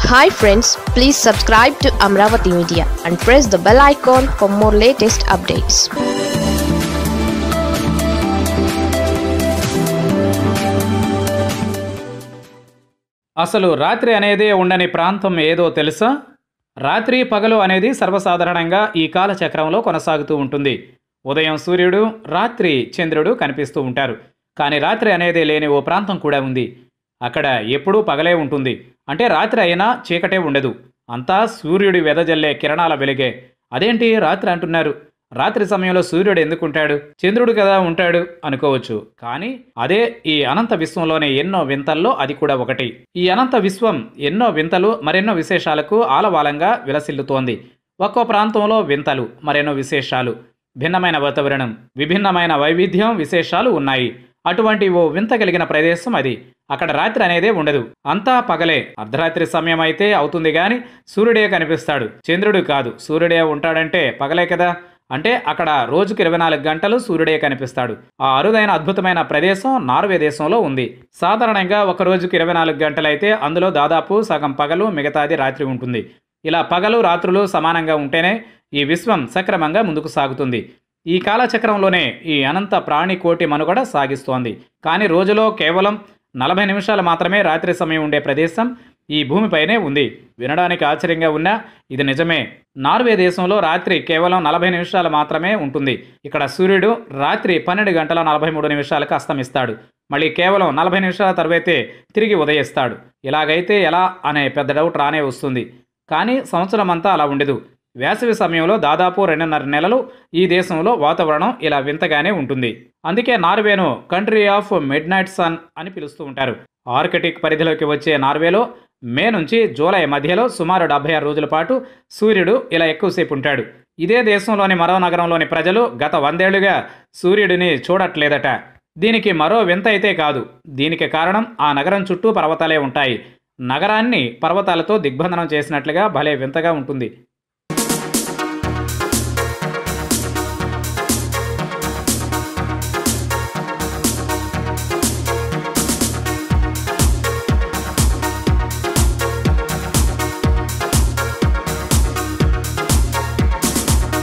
hi friends please subscribe to Amaravati media and press the bell icon for more latest updates అసలు రాత్రి అనేది ఉండని ప్రాంతం ఏదో తెలుసా రాత్రి పగలు అనేది సర్వసాధారణంగా ఈ కాలచక్రంలో కొనసాగుతూ ఉంటుంది ఉదయం సూర్యుడు రాత్రి చంద్రుడు కనిపిస్తూ ఉంటారు కానీ రాత్రి అనేది లేని ఓ ప్రాంతం కూడా ఉంది అక్కడ ఎప్పుడూ పగలే ఉంటుంది అంటే రాత్రి అయినా చీకటే ఉండదు అంతా సూర్యుడి వెదజల్లే కిరణాల వెలిగే అదేంటి రాత్రి అంటున్నారు రాత్రి సమయంలో సూర్యుడు ఎందుకుంటాడు చంద్రుడు కదా ఉంటాడు అనుకోవచ్చు కానీ అదే ఈ అనంత విశ్వంలోని ఎన్నో వింతల్లో అది కూడా ఒకటి ఈ అనంత విశ్వం ఎన్నో వింతలు మరెన్నో విశేషాలకు ఆలవాలంగా విలసిల్లుతోంది ఒక్కో ప్రాంతంలో వింతలు మరెన్నో విశేషాలు భిన్నమైన వాతావరణం విభిన్నమైన వైవిధ్యం విశేషాలు ఉన్నాయి అటువంటి ఓ వింత కలిగిన ప్రదేశం అది అక్కడ రాత్రి అనేదే ఉండదు అంతా పగలే అర్ధరాత్రి సమయం అయితే అవుతుంది గాని సూర్యుడే కనిపిస్తాడు చంద్రుడు కాదు సూర్యుడే ఉంటాడంటే పగలే కదా అంటే అక్కడ రోజుకు ఇరవై నాలుగు గంటలు సూర్యుడే కనిపిస్తాడు ఆ అరుదైన అద్భుతమైన ప్రదేశం నార్వే దేశంలో ఉంది సాధారణంగా ఒక రోజుకు ఇరవై నాలుగు గంటలైతే అందులో దాదాపు సగం పగలు మిగతాది రాత్రి ఉంటుంది ఇలా పగలు రాత్రులు సమానంగా ఉంటేనే ఈ విశ్వం సక్రమంగా ముందుకు సాగుతుంది ఈ కాలచక్రంలోనే ఈ అనంత ప్రాణి కోటి మనుగడ సాగిస్తోంది కానీ రోజులో కేవలం నలభై నిమిషాలు మాత్రమే రాత్రి సమయం ఉండే ప్రదేశం ఈ భూమిపైనే ఉంది వినడానికి ఆశ్చర్యంగా ఉన్నా ఇది నిజమే నార్వే దేశంలో రాత్రి కేవలం నలభై నిమిషాలు మాత్రమే ఉంటుంది ఇక్కడ సూర్యుడు రాత్రి పన్నెండు గంటల నలభై మూడు నిమిషాలకు అస్తమిస్తాడు మళ్ళీ కేవలం నలభై నిమిషాల తర్వాతే తిరిగి ఉదయిస్తాడు ఇలాగైతే ఎలా అనే పెద్ద డౌట్ రానే వస్తుంది కానీ సంవత్సరం అంతా అలా ఉండదు వేసవి సమయంలో దాదాపు రెండున్నర నెలలు ఈ దేశంలో వాతావరణం ఇలా వింతగానే ఉంటుంది అందుకే నార్వేను country of midnight sun అని పిలుస్తూ ఉంటారు ఆర్కిటిక్ పరిధిలోకి వచ్చే నార్వేలో మే నుంచి జూలై మధ్యలో సుమారు డెబ్బై ఆరు రోజుల పాటు సూర్యుడు ఇలా ఎక్కువసేపు ఉంటాడు ఇదే దేశంలోని మరో నగరంలోని ప్రజలు గత వందేళ్లుగా సూర్యుడిని చూడట్లేదట దీనికి మరో వింత అయితే కాదు దీనికి కారణం ఆ నగరం చుట్టూ పర్వతాలే ఉంటాయి నగరాన్ని పర్వతాలతో దిగ్బంధనం చేసినట్లుగా భలే వింతగా ఉంటుంది